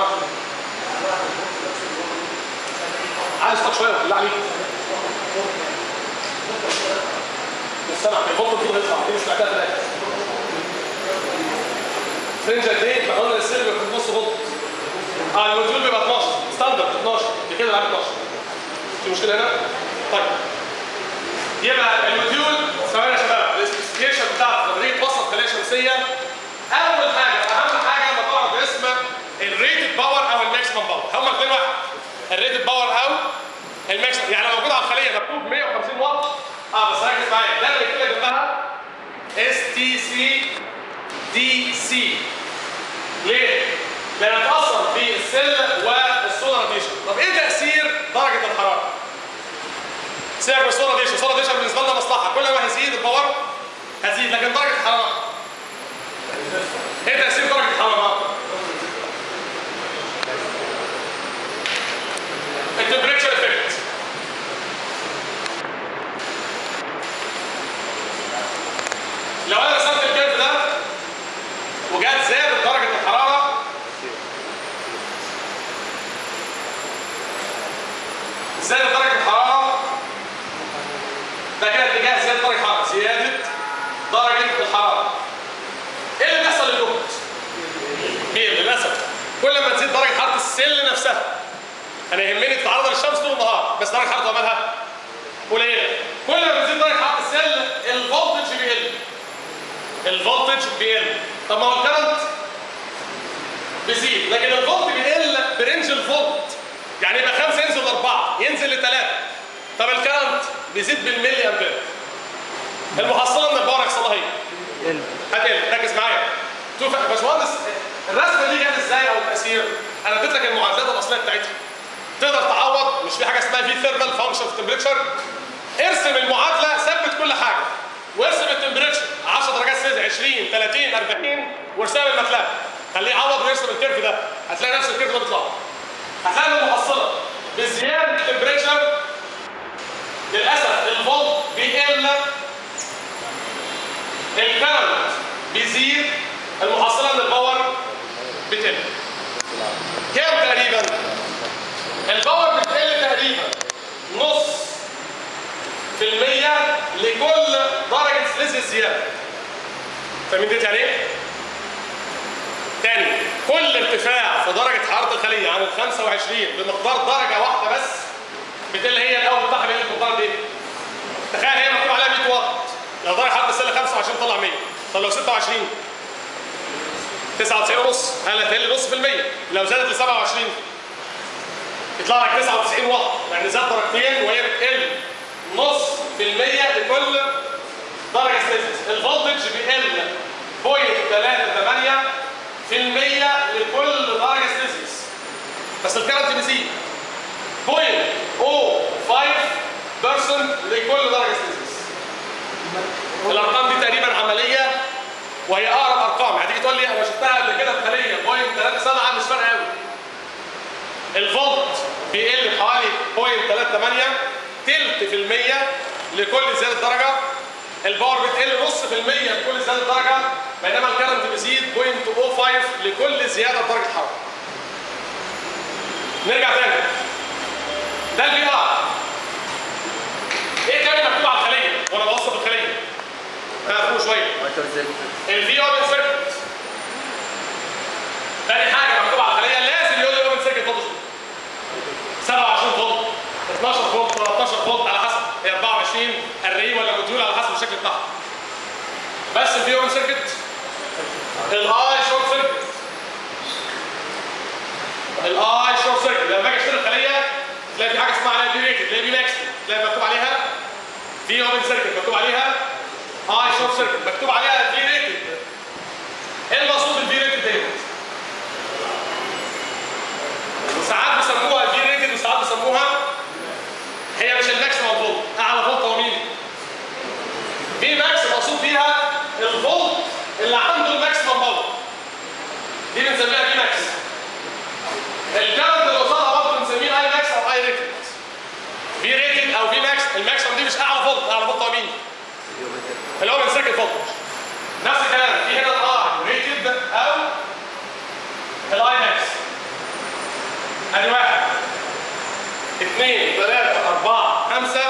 A: عايز صوت شويه بالله عليك مش سامع الفولت دروب هيطلع دي مش سمعتها في الاخر فرنج قد ايه؟ احنا قلنا السيل بيبقى نص فولت اه الموديول بيبقى 12 ستاندرد 12 دي كده العاب 12 في مشكله هنا؟ طيب يبقى الموديول ثواني يا شباب السبيسيفيكيشن بتاعته لما تيجي توصل خليه شمسيه اول حاجه اهم حاجه لما تعرف اسم الريتد باور او الماكسيمم باور هما الاثنين واحد الريتد باور او الماكسيمم يعني لو موجود على الخليه مكتوب 150 واط اه بس ركز معايا ده اللي كده جنبها اس تي سي دي سي ليه؟ لان تاثر في السل والسولار راديشن طب ايه تاثير درجه الحراره؟ سيبك من السولار راديشن السولار راديشن بالنسبه لنا مصلحه كل ما هيزيد الباور هتزيد لكن درجه الحراره ايه تاثير درجه الحراره؟ التمبريتشر افكت لو انا رسمت الكيرف ده وجات زادت درجه الحراره زادت درجه الحراره ده كده اتجاه زياده درجه الحراره زياده درجه الحراره ايه اللي بيحصل للجهد؟ بيه للاسف كل ما تزيد درجه حراره السل نفسها انا يهمني تتعرض للشمس طول النهار بس درجه حرارته مالها قليله كل ما بتزيد درجه حراره السل الفولتج بيقل الفولتج بيقل طب ما هو الكرنت بيزيد لكن الفولت بيقل برينج الفولت يعني يبقى 5 ينزل ل 4 ينزل ل 3 طب الكرنت بيزيد بالملي امبير المحصله ان الباور يحصل لها ايه؟ هتقل ركز معايا شوف يا باشمهندس الرسمه دي جت ازاي او التاثير انا اديت لك المعادلات الاصليه بتاعتها تقدر تعوض مش في حاجه اسمها في ثيرمال فانكشن في التمبريتشر ارسم المعادله ثبت كل حاجه وارسم التمبريتشر 10 درجات سيلسيوس 20 30 40 وارسم الماتلاب خليه يعوض ويرسم الكيرف ده هتلاقي نفس الكيرف ده بيطلع هتلاقي المحصله بزياده التمبريتشر للاسف الفولت بيقل الكرنت بيزيد المحصله من الباور بتقل كام تقريبا الباور بتقل تقريبا نص في المية لكل درجة سلسلة زيادة فاهمين ديت يعني ايه؟ تاني كل ارتفاع في درجة حرارة الخلية عن ال 25 بمقدار درجة واحدة بس بتقل هي الأول بتاعها بيقل بمقدار ايه؟ تخيل هي مكتوب عليها 100 واط لو درجة حرارة السلة 25 طلع 100 طب لو 26 99 ونص هل هتقل نص في المية لو زادت ل 27 يطلع لك 99 واط يعني زاد درجتين وهي بتقل نص في المية لكل درجة سلسيوس الفولتج بيقل بوينت 38 في المية لكل درجة سلسيوس بس الكرنت بيزيد بوينت او 5 لكل درجة سلسيوس الارقام دي تقريبا عمليه وهي اقرب ارقام يعني تيجي تقول لي انا شفتها قبل كده في خليه بوينت 3 7 مش فارقه قوي الفولت بيقل بحوالي بوينت 3 8 تلت في المية لكل زيادة درجة الباور بتقل نص في المية لكل زيادة درجة بينما الكرنت بيزيد 0.05 لكل زيادة درجة حرارة نرجع تاني ده البي ار ايه تاني مكتوب على الخليه وانا بوصف الخليه ها فوق شويه
B: مايكرو سيل
A: الفي اوبن سيركت تاني حاجه مكتوب على الخليه لازم يقول لي اوبن سيركت فولت 27 فولت 12 فولت 13 فولت على حسب هي 24 الري ولا موديول على حسب الشكل بتاعها بس الفي اوبن سيركت الاي شورت سيركت الاي شورت سيركت لما باجي اشتري الخليه تلاقي في حاجه اسمها عليها بي ريتد تلاقي بي ماكس تلاقي مكتوب عليها في اوبن سيركت مكتوب عليها اي شورت سيركت مكتوب عليها في ريتد ايه المقصود بالفي ريتد ديت؟ وساعات بيسموها في ريتد وساعات بيسموها هي مش الماكسيمم فولت اعلى فولت هو مين؟ في ماكس مقصود بيها الفولت اللي عنده الماكسيمم باور دي بنسميها في ماكس الكارنت اللي قصادها برضه بنسميه اي ماكس او اي ريتد في ريتد او في ماكس الماكسيمم دي مش اعلى فولت اعلى فولت هو مين؟ الاوبن سيركت فولت نفس الكلام في هنا الاي ريتد او الاي ماكس ادي واحد اثنين ثلاثة أربعة خمسة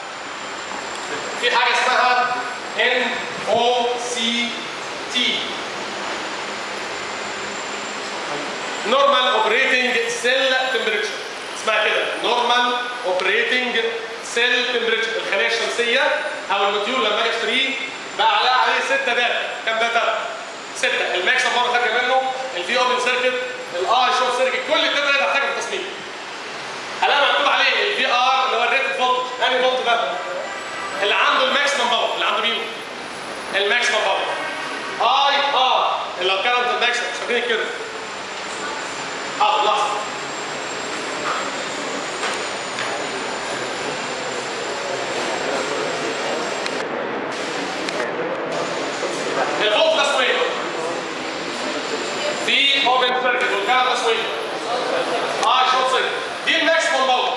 A: في حاجة اسمها N O C T Normal Operating Cell Temperature اسمها كده Normal Operating Cell Temperature الخلية الشمسية أو الموديول لما أجي أشتريه بقى عليها عليه ستة داتا كام داتا؟ ستة الماكسيمم مرة خارجة منه الفي اوبن سيركت الاي شورت سيركت كل الداتا دي هتحتاجها في التصميم هلاقي مكتوب عليه الفي ار اللي هو الريتد فولت انهي فولت ده؟ اللي عنده الماكسيمم باور اللي عنده مين؟ الماكسيمم باور اي ار اللي هو كارنت الماكسيمم مش فاكرين كده حاضر لحظه الفولت ده اسمه ايه؟ في اوبن سيركت والكلام ده اسمه ايه؟ اه شورت سيركت دي الماكسيموم باور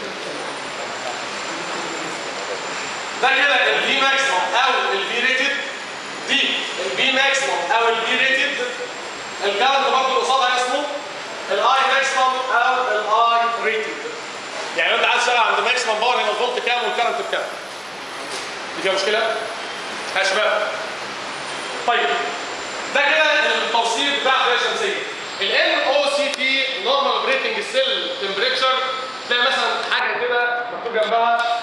A: ده كده الفي ماكسيموم او الفي ريتد دي الفي ماكسيموم او الفي ريتد الكارنت برضه اللي قصادها اسمه الاي ماكسيموم او الاي ريتد يعني لو انت عايز تشتغل عند ماكسيموم باور هنا الفولت كام والكارنت بكام؟ دي فيها مشكله؟ يا شباب طيب ده كده التوصيف بتاع الخلايا الشمسيه ال NOCT نورمال اوبريتنج سيل تمبريتشر تلاقي مثلا حاجه كده مكتوب جنبها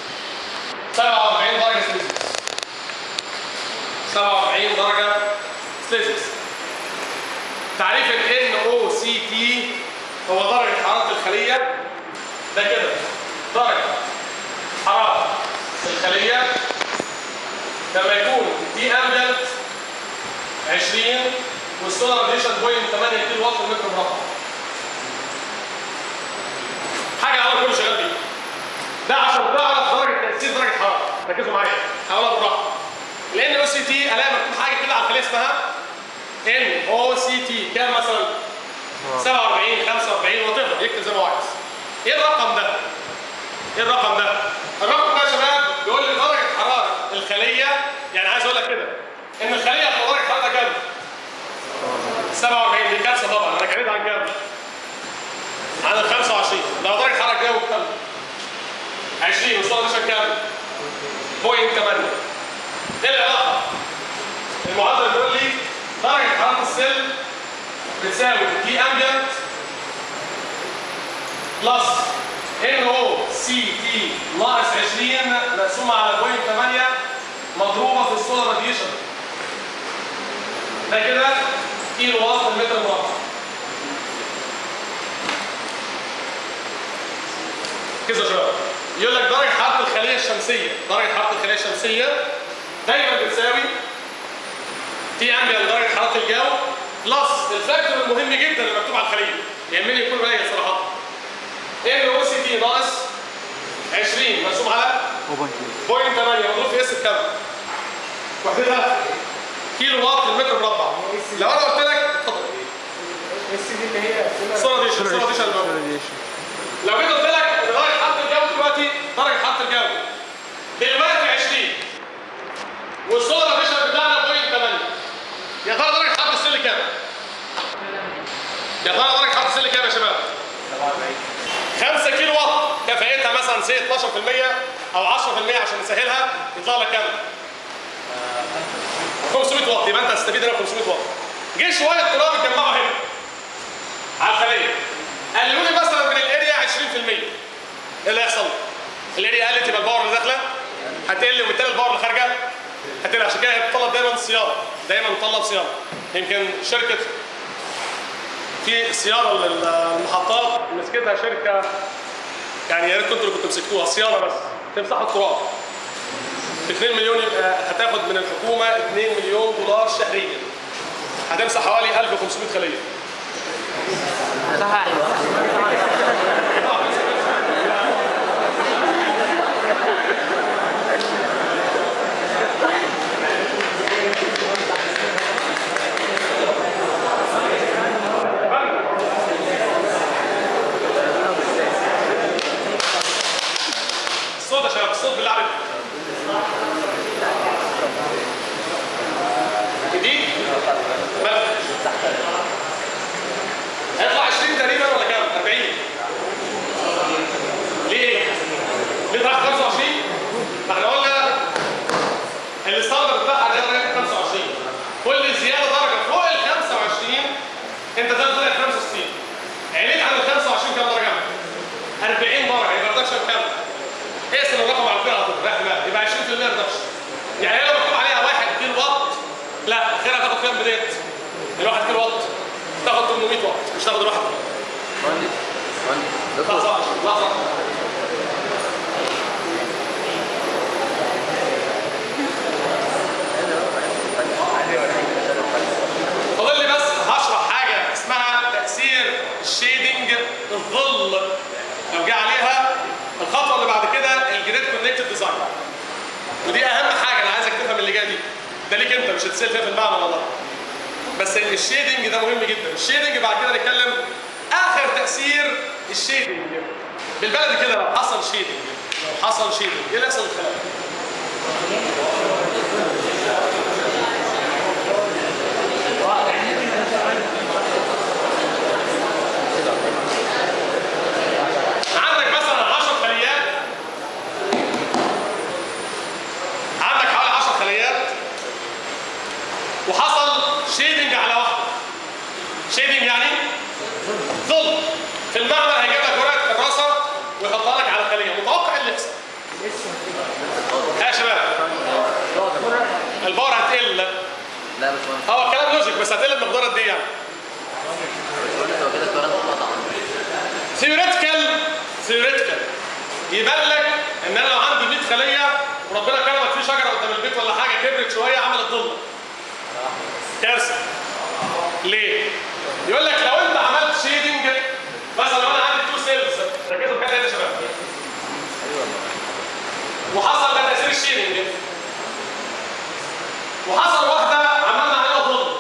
A: 47 درجه سليزيوس 47 درجه سليزيوس تعريف ال NOCT هو درجه حراره الخليه ده كده درجه حراره الخليه لما يكون دي امبيانت 20 والسولار راديشن بوينت 8 كيلو واط المتر مربع. حاجه اول كله شغال بيها. ده عشان تعرف درجه تاثير درجه حراره، ركزوا معايا، هقولها بالراحه. لان او سي تي الاقي مكتوب حاجه كده على الخليه اسمها ان او سي تي كام مثلا؟ 47 45 وات يكتب زي ما هو عايز. ايه الرقم ده؟ ايه الرقم ده؟ الرقم ده يا شباب بيقول لي درجه حراره الخليه يعني عايز اقول لك كده ان الخليه في درجه حرارتها كام؟ 47 دي كارثه طبعا انا كلمت عن كام؟ عن ال 25 لو درجه حراره الجو كام؟ 20 وصلنا عشان كام؟ بوينت 8 ايه العلاقه؟ المعادله بتقول لي درجه حراره السيل بتساوي دي امبيانت بلس ان او سي تي ناقص 20 مقسومه على بوينت 8 مضروبه في السولار راديشن ده كده كيلو واط المتر مربع كده يا شباب يقول لك درجه حراره الخليه الشمسيه درجه حراره الخليه الشمسيه دايما بتساوي تي امبيان درجه حراره الجو بلس الفاكتور المهم جدا اللي مكتوب على الخليه يهمني يكون قليل صراحه ان او سي تي ناقص 20 مقسوم على بوينت 8 مضروب في اس بكام؟ وحدتها كيلو واط للمتر مربع لو انا قلت لك اتفضل
C: اس دي اللي هي
A: الصوره دي الصوره دي شغاله لو جيت قلت لك ان درجه حراره الجو دلوقتي درجه حراره الجو دلوقتي 20 والسولار راديشن بتاعنا بوينت 8 يا ترى درجه حراره السل كام؟ يا ترى درجه حراره السل كام يا شباب؟ 5 كيلو واط كفاءتها مثلا سي 12% او 10% عشان نسهلها يطلع لك كام؟ 500 واط يبقى انت هتستفيد هنا 500 واط جه شويه تراب اتجمعوا هنا على الخليه قللوا لي مثلا من الاريا 20% ايه اللي هيحصل؟ الاريا قلت يبقى الباور اللي داخله هتقل وبالتالي الباور اللي خارجه هتقل عشان كده هي بتطلب دايما صيانه دايما بتطلب صيانه يمكن شركه في صيانه للمحطات مسكتها شركه يعني يا ريت كنتوا اللي كنتوا مسكتوها صيانه بس تمسحوا التراب 2 مليون يبقى هتاخد من الحكومه 2 مليون دولار شهريا هتمسح حوالي 1500 خليه
B: صح
A: الصوت يا شباب الصوت بالله عليك جديد بلد هيطلع 20 تقريبا ولا كام 40 ليه ليه طلع 25 ما احنا قلنا الستاندرد بتاعها ده درجه 25 كل زياده درجه فوق ال 25 انت تقدر درجه 65 عليت عن ال 25 كام درجه 40 درجه يبقى ريدكشن كام اقسم الرقم على كده على طول رايح دماغك يبقى 20% ريدكشن يعني هي لو مكتوب عليها 1 كيلو وات لا خيرها تاخد كام بديت؟ ال 1 كيلو وات تاخد 800 وات مش تاخد الواحد
B: مهندس مهندس دكتور
A: لحظه لحظه فاضل لي بس هشرح حاجه اسمها تاثير الشيدنج الظل لو جه عليها الخطوه اللي بعد كده الجريد كونكتد ديزاين ودي اهم حاجه انا عايزك تفهم اللي جايه دي ده ليك انت مش هتسال فيها في المعنى والله بس الشيدنج ده مهم جدا الشيدنج بعد كده نتكلم اخر تاثير الشيدنج بالبلدي كده لو حصل شيدنج لو حصل شيدنج ايه اللي يحصل للخلايا؟ عندك مثلا 10 خليات عندك حوالي 10 خليات وحصل شيدنج على واحده شيدنج يعني ظل في المعمل هيجيب لك ورقه كراسه ويحطها لك على الخليه متوقع ايه اللي يحصل؟ ها يا شباب الباور هتقل
B: لا مش مهندس
A: هو كلام لوجيك بس هتقل بمقدار قد ايه يعني؟
B: مهندس هو كده الكهرباء اتقطع
A: ثيوريتيكال ثيوريتيكال يبان لك ان انا لو عندي 100 خليه وربنا كرمك في شجره قدام البيت ولا حاجه كبرت شويه عملت ظل كارثه ليه؟ يقول لك لو انت عملت شيدنج مثلا لو انا عندي تو سيلز ركزوا في كده يا شباب وحصل ده تاثير الشيدنج وحصل واحده عملنا عليها ظل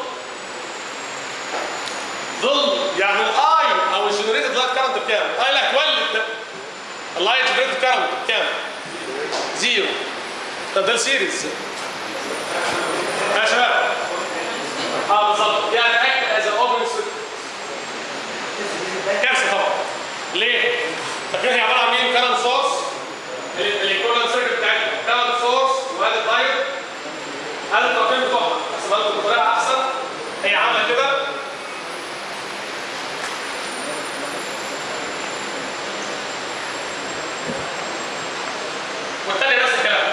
A: ظل يعني الاي او الجنريتد لايت كارنت بكام؟ قال لك ولد اللايت جنريتد كارنت بكام؟ زيرو طب ده السيريز يا شباب اه بالظبط يعني اكت از اوبن كارثه طبعا ليه؟ فاكرين هي عباره عن مين؟ كارنت سورس الايكوالنت سيركت بتاعتنا كارنت سورس وهذا الدايت هذا التقييم بتوعها بس لكم بطريقه احسن هي عامله كده والتانية نفس الكلام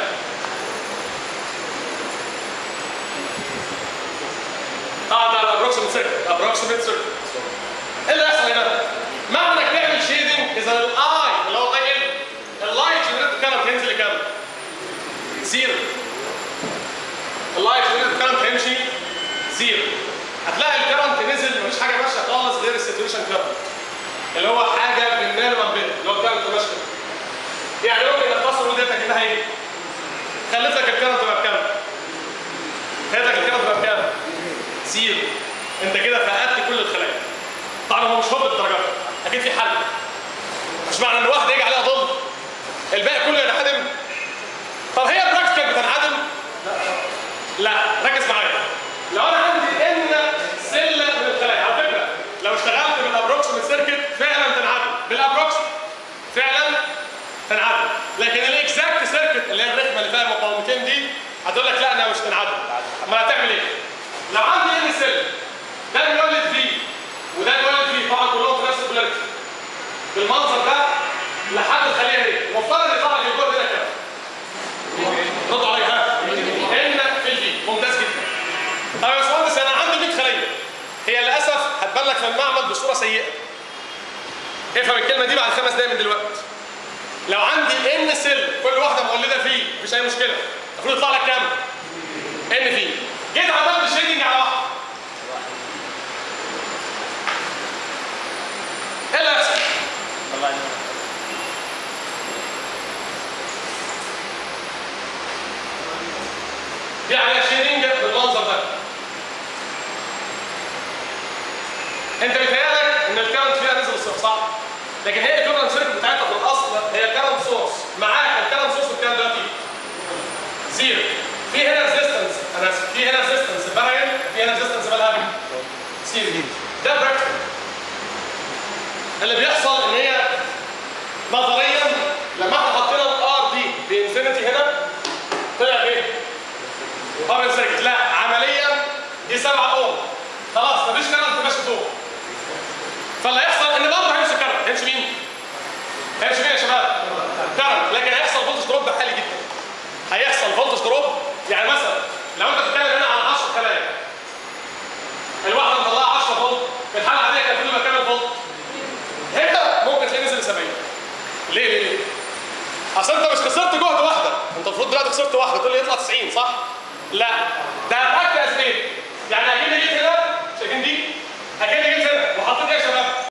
A: اه ده الابروكسيمت سيركت ابروكسيمت سيركت ايه اللي يحصل هنا؟ معنى انك تعمل شيدنج اذا الاي اللي هو الاي ال اللايت جنريت كارنت هينزل لكام؟ زيرو اللايت جنريت كارنت هيمشي زيرو هتلاقي الكرنت نزل مفيش حاجه ماشيه خالص غير الساتوريشن كارنت اللي هو حاجه بالمينيمم بيت اللي هو الكرنت ماشي يعني ممكن نختصر وديتك انها ايه؟ خليت لك الكرنت بقى بكام؟ خليت لك الكرنت بقى بكام؟ زيرو انت كده فقدت كل الخلايا طبعا هو مش هو بالدرجات اكيد في حل مش معنى ان واحده يجي عليها ظل الباقي كله ينعدم طب هي براكتيكال بتنعدم؟ لا ركز معايا لو انا عندي ان سله من الخلايا على فكره لو اشتغلت بالابروكسيمت سيركت فعلا تنعدم سيركت اللي هي الرخمه اللي فيها المقاومتين دي هتقول لك لا انا مش منعدم امال هتعمل ايه؟ لو عندي ان سيل ده بيولد في وده بيولد في طبعا كلهم في نفس البولاريتي بالمنظر ده لحد الخليه دي المفترض يطلع لي الجهد هنا كام؟ ردوا عليا ها ان في الفي ممتاز جدا طب يا باشمهندس انا عندي 100 خليه هي للاسف هتبان لك في المعمل بصوره سيئه افهم الكلمه دي بعد خمس دقايق من دلوقتي لو عندي ان سيل كل واحده مولده فيه مفيش اي مشكله المفروض يطلع لك كام؟ ان فيه جيت عملت شيدنج على واحده ايه اللي هيحصل؟ يعني شيدنج بالمنظر ده انت بيتهيألك ان الكرنت فيها نزل الصفر صح؟ لكن هي الكرنت سيركت بتاعتها في الاصل هي كرنت سورس معاك الكرنت سورس بتاعها دلوقتي زيرو في هنا ريزيستنس انا اسف في هنا ريزيستنس بارل في هنا ريزيستنس مالها سيريز ده براكتيكال اللي بيحصل ان هي نظريا لما احنا حطينا الار دي بانفينيتي هنا طلع ايه؟ ار سيركت لا عمليا دي 7 اوم خلاص مفيش كرنت ماشي فوق فاللي هيحصل ان برضه هيمشي كرنت هيمشي مين؟ هيمشي مين يا شباب؟ كرنت لكن هيحصل فولتج دروب عالي جدا هيحصل فولتج دروب يعني مثلا لو انت بتتكلم هنا عن 10 خلايا الواحده مطلعه 10 فولت في الحاله العاديه كان كل ما كام الفولت هنا ممكن تلاقيه نزل ل 70 ليه ليه ليه؟ اصل انت مش خسرت جهد واحده انت المفروض دلوقتي خسرت واحده تقول لي يطلع 90 صح؟ لا ده اتاكد ايه؟ يعني اجيب